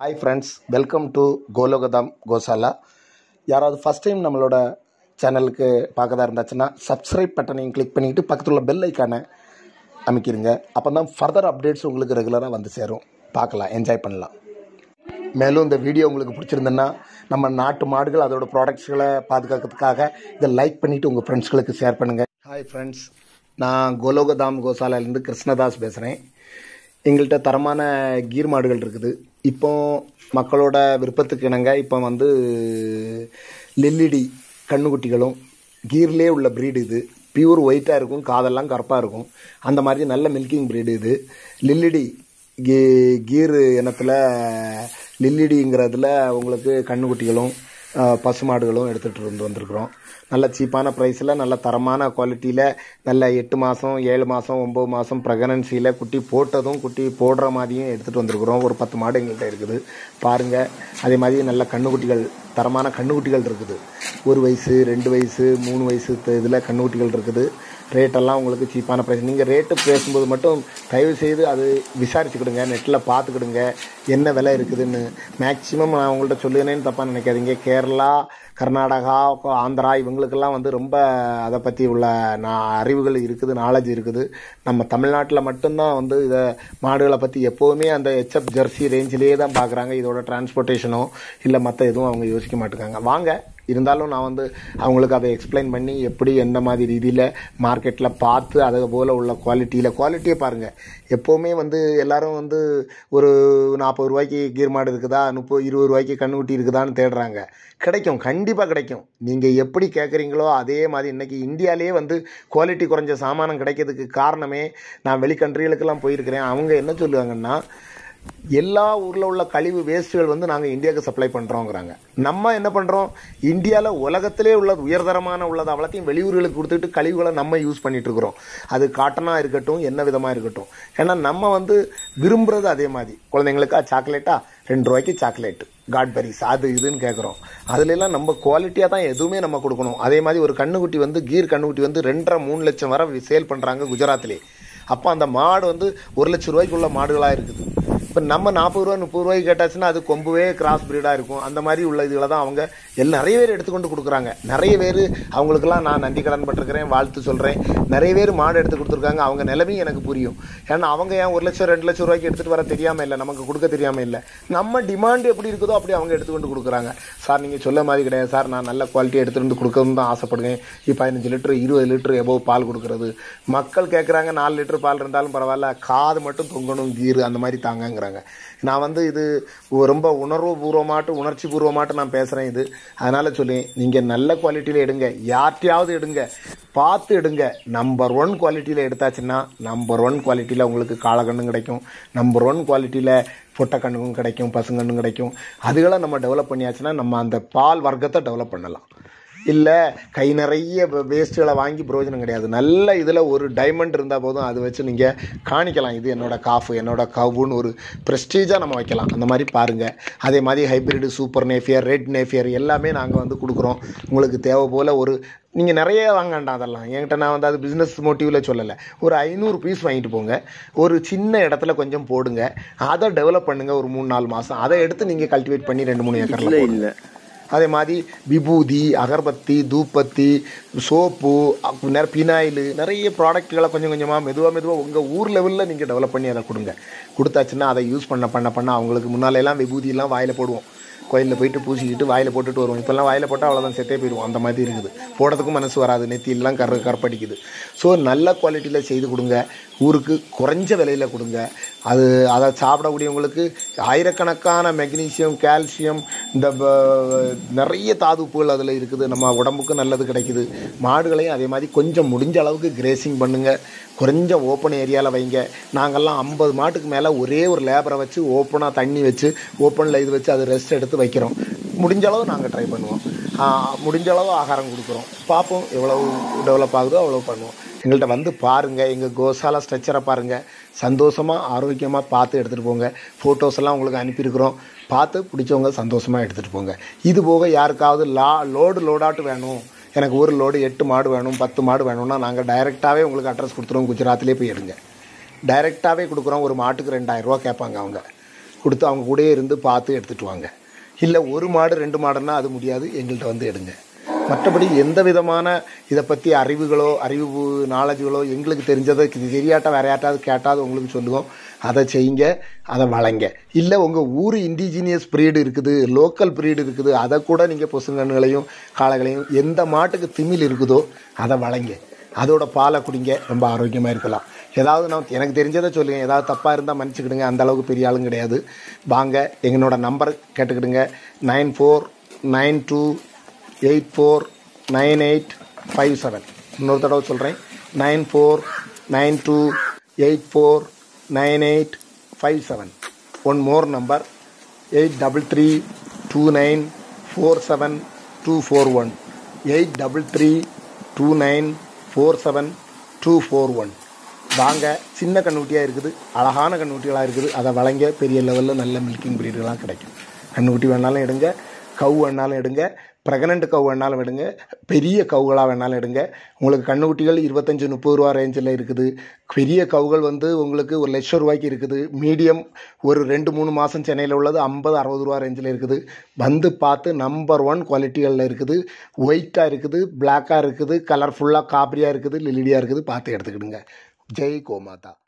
hi friends welcome to Golokadham Goshala யாராவது first time நம்மளோட சேனலுக்கு பார்க்கதா இருந்தாச்சுன்னா சப்ஸ்கிரைப் பட்டனையும் கிளிக் பண்ணிக்கிட்டு பக்கத்தில் உள்ள பெல் ஐக்கானை அமைக்கிருங்க அப்போ தான் ஃபர்தர் அப்டேட்ஸ் உங்களுக்கு ரெகுலராக வந்து சேரும் பார்க்கலாம் என்ஜாய் பண்ணலாம் மேலும் இந்த வீடியோ உங்களுக்கு பிடிச்சிருந்ததுன்னா நம்ம நாட்டு மாடுகள் அதோட ப்ராடக்ட்ஸ்களை பாதுகாக்கிறதுக்காக இதை லைக் பண்ணிவிட்டு உங்கள் ஃப்ரெண்ட்ஸ்களுக்கு ஷேர் பண்ணுங்கள் ஹாய் ஃப்ரெண்ட்ஸ் நான் கோலோகதாம் கோசாலாலேருந்து கிருஷ்ணதாஸ் பேசுகிறேன் எங்கள்கிட்ட தரமான கீர் மாடுகள் இருக்குது இப்போ மக்களோட விருப்பத்துக்கு இணங்க இப்போ வந்து லெல்லிடி கண்ணுக்குட்டிகளும் கீர்லேயே உள்ள ப்ரீடு இது பியூர் ஒயிட்டாக இருக்கும் காதெல்லாம் கருப்பாக இருக்கும் அந்த மாதிரி நல்ல மில்கிங் ப்ரீடு இது லில்லிடி கீ கீர் இனத்தில் லில்லிடிங்கிறதுல உங்களுக்கு கண்ணுக்குட்டிகளும் அஹ், பசுமாடுகளும் எடுத்துகிட்டு இருந்து வந்திருக்கிறோம் நல்ல சீப்பான ப்ரைஸில் நல்ல தரமான குவாலிட்டியில் நல்ல எட்டு மாதம் ஏழு மாதம் ஒம்பது மாதம் ப்ரெக்னன்சியில் குட்டி போட்டதும் குட்டி போடுற மாதிரியும் எடுத்துகிட்டு வந்திருக்கிறோம் ஒரு பத்து மாடு எங்கள்கிட்ட இருக்குது பாருங்கள் அதே மாதிரி நல்ல கண்ணுக்குட்டிகள் தரமான கண்ணுக்குட்டிகள் இருக்குது ஒரு வயசு ரெண்டு வயசு மூணு வயசு இதில் கண்ணுக்குட்டிகள் இருக்குது ரேட்டெல்லாம் உங்களுக்கு சீப்பான ப்ரைஸ் நீங்கள் ரேட்டு பேசும்போது மட்டும் தயவு செய்து அது விசாரிச்சுக்கிடுங்க நெட்டில் பார்த்துக்கிடுங்க என்ன விலை இருக்குதுன்னு மேக்ஸிமம் நான் உங்கள்கிட்ட சொல்லுனேன்னு தப்பாக நினைக்காதீங்க கேரளா கர்நாடகா ஆந்திரா இவங்களுக்கெல்லாம் வந்து ரொம்ப அதை பற்றி உள்ள நான் அறிவுகள் இருக்குது நாலேஜ் இருக்குது நம்ம தமிழ்நாட்டில் மட்டும்தான் வந்து இதை மாடுகளை பற்றி எப்போவுமே அந்த ஹெச்எப் ஜெர்சி ரேஞ்சிலேயே தான் பார்க்குறாங்க இதோட டிரான்ஸ்போர்ட்டேஷனோ இல்லை மற்ற எதுவும் அவங்க யோசிக்க மாட்டேங்காங்க வாங்க இருந்தாலும் நான் வந்து அவங்களுக்கு அதை எக்ஸ்பிளைன் பண்ணி எப்படி எந்த மாதிரி ரீதியில் மார்க்கெட்டில் பார்த்து அது போல் உள்ள குவாலிட்டியில் குவாலிட்டியை பாருங்கள் எப்போவுமே வந்து எல்லாரும் வந்து ஒரு நாற்பது ரூபாய்க்கு கீர் மாடு இருக்குதா முப்பது இருபது ரூபாய்க்கு கண்ணுக்குட்டி இருக்குதான்னு தேடுறாங்க கிடைக்கும் கண்டிப்பாக கிடைக்கும் நீங்கள் எப்படி கேட்குறீங்களோ அதே மாதிரி இன்றைக்கி இந்தியாவிலேயே வந்து குவாலிட்டி குறைஞ்ச சாமானம் கிடைக்கிறதுக்கு காரணமே நான் வெளி கண்ட்ரிகளுக்கெல்லாம் போயிருக்கிறேன் அவங்க என்ன சொல்லுவாங்கன்னா எல்லா ஊரில் உள்ள கழிவு வேஸ்ட்டுகள் வந்து நாங்கள் இந்தியாவுக்கு சப்ளை பண்ணுறோங்கிறாங்க நம்ம என்ன பண்ணுறோம் இந்தியாவில் உலகத்திலே உள்ளது உயர்தரமான உள்ளது அவ்வளோத்தையும் வெளியூர்களுக்கு கொடுத்துட்டு கழிவுகளை நம்ம யூஸ் பண்ணிட்டு இருக்கிறோம் அது காட்டனாக இருக்கட்டும் என்ன விதமாக இருக்கட்டும் ஏன்னா நம்ம வந்து விரும்புறது அதே மாதிரி குழந்தைங்களுக்கா சாக்லேட்டா ரெண்டு ரூபாய்க்கு சாக்லேட் காட்பெரிஸ் அது இதுன்னு கேட்குறோம் அதுலெல்லாம் நம்ம குவாலிட்டியாக தான் எதுவுமே நம்ம கொடுக்கணும் அதே மாதிரி ஒரு கண்ணுக்குட்டி வந்து கீர் கண்ணுக்குட்டி வந்து ரெண்டரை மூணு லட்சம் வரை சேல் பண்ணுறாங்க குஜராத்லேயே அப்போ அந்த மாடு வந்து ஒரு லட்ச ரூபாய்க்குள்ள மாடுகளாக இருக்குது இப்போ நம்ம நாற்பது ரூபா முப்பது ரூபாய்க்கு கேட்டாச்சுன்னா அது கொம்புவே கிராஸ் பிரீடாக இருக்கும் அந்த மாதிரி உள்ள இதுகளை தான் அவங்க எல்லாம் நிறைய பேர் எடுத்துக்கொண்டு கொடுக்குறாங்க நிறைய பேர் அவங்களுக்கெல்லாம் நான் நன்றி கடன் பட்டிருக்கிறேன் வாழ்த்து சொல்கிறேன் நிறைய பேர் மாடு எடுத்து கொடுத்துருக்காங்க அவங்க நிலைமையும் எனக்கு புரியும் ஏன்னா அவங்க ஏன் ஒரு லட்சம் ரெண்டு லட்சம் ரூபாய்க்கு எடுத்துகிட்டு வர தெரியாமல் இல்லை நமக்கு கொடுக்க தெரியாமல் இல்லை நம்ம டிமாண்ட் எப்படி இருக்குதோ அப்படி அவங்க எடுத்துக்கொண்டு கொடுக்குறாங்க சார் நீங்கள் சொல்ல மாதிரி கிடையாது சார் நான் நல்ல குவாலிட்டி எடுத்துகிட்டு வந்து கொடுக்கணும்னு தான் ஆசைப்படுவேன் இப்போ பதினஞ்சு லிட்டர் இருபது லிட்டர் எபோவ் பால் கொடுக்குறது மக்கள் கேட்குறாங்க நாலு லிட்டர் பால் இருந்தாலும் பரவாயில்ல காது மட்டும் தொங்கணும் கீரு அந்த மாதிரி தாங்கங்கிறாங்க நான் வந்து இது ரொம்ப உணர்வு பூர்வமாட்டு உணர்ச்சி பூர்வமாட்டு நான் பேசுகிறேன் இது அதனால் சொல்லுவேன் நீங்கள் நல்ல குவாலிட்டியில் எடுங்க யார்ட்டையாவது எடுங்க பார்த்து எடுங்க நம்பர் ஒன் குவாலிட்டியில் எடுத்தாச்சுன்னா நம்பர் ஒன் குவாலிட்டியில் உங்களுக்கு காலக்கண்ணும் கிடைக்கும் நம்பர் ஒன் குவாலிட்டியில் பொட்டக்கண்ணுக்கும் கிடைக்கும் பசுங்கண்ணும் கிடைக்கும் அதுகளை நம்ம டெவலப் பண்ணியாச்சுன்னா நம்ம அந்த பால் வர்க்கத்தை டெவலப் பண்ணலாம் இல்லை கை நிறைய வேஸ்ட்டுகளை வாங்கி பிரயோஜனம் கிடையாது நல்ல இதில் ஒரு டைமண்ட் இருந்தால் போதும் அது வச்சு நீங்கள் காணிக்கலாம் இது என்னோட காஃபு என்னோட கவுன்னு ஒரு ப்ரெஸ்டீஜாக நம்ம வைக்கலாம் அந்த மாதிரி பாருங்கள் அதே மாதிரி hybrid super napier red napier எல்லாமே நாங்கள் வந்து கொடுக்குறோம் உங்களுக்கு தேவை போல் ஒரு நீங்கள் நிறைய வாங்க வேண்டாம் அதெல்லாம் என்கிட்ட நான் வந்து அது பிஸ்னஸ் மோட்டிவில் சொல்லலை ஒரு ஐநூறு பீஸ் வாங்கிட்டு போங்க ஒரு சின்ன இடத்துல கொஞ்சம் போடுங்க அதை டெவலப் பண்ணுங்கள் ஒரு மூணு நாலு மாதம் அதை எடுத்து நீங்கள் கல்டிவேட் பண்ணி ரெண்டு மூணு ஏக்கரில் இல்லை அதே மாதிரி விபூதி அகர்பத்தி தூப்பத்தி சோப்பு அப்~ நிறைய பினாயில் நிறைய ப்ராடக்ட்டுகளை கொஞ்சம் கொஞ்சமாக மெதுவாக மெதுவாக உங்கள் ஊர் லெவலில் நீங்கள் டெவலப் பண்ணி அதை கொடுங்க கொடுத்தாச்சுன்னா அதை யூஸ் பண்ண பண்ண பண்ண அவங்களுக்கு முன்னாலெல்லாம் விபூதியெல்லாம் வாயில் போடுவோம் கோயிலில் போயிட்டு பூசிக்கிட்டு வாயில் போட்டுட்டு வருவோம் இப்போல்லாம் வாயில் போட்டால் அவ்வளோதான் செத்தே போயிடுவோம் அந்த மாதிரி இருக்குது போடுறதுக்கும் மனசு வராது நெத்தியெல்லாம் கரு கருப்படிக்குது ஸோ நல்ல குவாலிட்டியில் செய்து கொடுங்க ஊருக்கு குறைஞ்ச விலையில் கொடுங்க அது அதை சாப்பிடக்கூடியவங்களுக்கு ஆயிரக்கணக்கான மெக்னீசியம் கால்சியம் இந்த ப- நிறைய தாதுப்புகள் அதில் இருக்குது நம்ம உடம்புக்கு நல்லது கிடைக்குது மாடுகளையும் அதே மாதிரி கொஞ்சம் முடிஞ்ச அளவுக்கு கிரேசிங் பண்ணுங்கள் குறைஞ்ச ஓப்பன் ஏரியாவில் வைங்க நாங்கள்லாம் ஐம்பது மாட்டுக்கு மேலே ஒரே ஒரு லேபரை வச்சு ஓப்பனாக தண்ணி வச்சு ஓப்பனில் இது வச்சு அது ரெஸ்ட் எடுத்து வைக்கிறோம் முடிஞ்ச அளவு நாங்கள் ட்ரை பண்ணுவோம் ஆஹ் முடிஞ்ச அளவு ஆகாரம் கொடுக்குறோம் பார்ப்போம் எவ்வளவு டெவலப் ஆகுதோ அவ்வளோ பண்ணுவோம் எங்கள்கிட்ட வந்து பாருங்கள் எங்கள் கோசாலா ஸ்ட்ரக்சரை பாருங்கள் சந்தோஷமாக ஆரோக்கியமாக பார்த்து எடுத்துகிட்டு போங்க ஃபோட்டோஸ் எல்லாம் உங்களுக்கு அனுப்பியிருக்கிறோம் பார்த்து பிடிச்சவங்க சந்தோஷமாக எடுத்துகிட்டு போங்க இது போக யாருக்காவது லா லோடு லோடாட்டு வேணும் எனக்கு ஒரு லோடு எட்டு மாடு வேணும் பத்து மாடு வேணும்னா நாங்கள் டைரெக்டாகவே உங்களுக்கு அட்ரஸ் கொடுத்துருவோம் குஜராத்லேயே போய் எடுங்க டைரெக்டாகவே கொடுக்குறோம் ஒரு மாட்டுக்கு ரெண்டாயிரம் ரூபா கேட்பாங்க அவங்க கொடுத்து அவங்க கூடயே இருந்து பார்த்து எடுத்துகிட்டு வாங்க இல்லை ஒரு மாடு ரெண்டு மாடுன்னா அது முடியாது எங்கள்கிட்ட வந்து எடுங்க மற்றபடி எந்த விதமான இதை பற்றி அறிவுகளோ அறிவு நாலேஜுகளோ எங்களுக்கு தெரிஞ்சதை இது தெரியாட்டா வேற யார்ட்டாவது கேட்டாது உங்களுக்கு சொல்லுவோம் அதை செய்யுங்க அதை வளைங்க இல்லை உங்கள் ஊர் இண்டிஜினியஸ் ப்ரீடு இருக்குது லோக்கல் ப்ரீடு இருக்குது அதை கூட நீங்கள் பொசுங்கன்னுகளையும் காளைகளையும் எந்த மாட்டுக்கு திமில் இருக்குதோ அதை வளைங்க அதோட பாலை குடிங்க ரொம்ப ஆரோக்கியமாக இருக்கலாம் ஏதாவது நான் எனக்கு தெரிஞ்சதை சொல்லுங்கள் ஏதாவது தப்பாக இருந்தால் மன்னிச்சுக்கிடுங்க அந்த அளவுக்கு பெரிய ஆளும் கிடையாது வாங்க எங்களோட நம்பர் கேட்டுக்கிடுங்க nine four nine two eight four nine eight five seven இன்னொரு தடவை சொல்கிறேன் nine four nine two eight four nine eight five seven one more number eight double three two nine four seven two four one eight double three two nine four seven two four one வாங்க சின்ன கண்ணுக்குட்டியாக இருக்குது அழகான கண்ணுக்குட்டிகளாக இருக்குது அதை வழங்க பெரிய லெவலில் நல்ல மில்கிங் ப்ரீடுகளாக கிடைக்கும் கண்ணுக்குட்டி வேணாலும் எடுங்க கவு வேணாலும் எடுங்க ப்ரெக்னென்ட் கவு வேணாலும் எடுங்க பெரிய கவுகளாக வேணாலும் எடுங்க உங்களுக்கு கண்ணுக்குட்டிகள் இருபத்தஞ்சி முப்பது ரூபா ரேஞ்சில் இருக்குது பெரிய கவுகள் வந்து உங்களுக்கு ஒரு லட்சம் ரூபாய்க்கு இருக்குது மீடியம் ஒரு ரெண்டு மூணு மாதம் சென்னையில் உள்ளது ஐம்பது அறுபது ரூபா ரேஞ்சில் இருக்குது வந்து பார்த்து நம்பர் ஒன் குவாலிட்டிகளில் இருக்குது ஒயிட்டாக இருக்குது பிளாக்காக இருக்குது கலர்ஃபுல்லாக காப்ரியாக இருக்குது லிலிடியாக இருக்குது பார்த்து எடுத்துக்கிடுங்க ஜெய் கோமாதா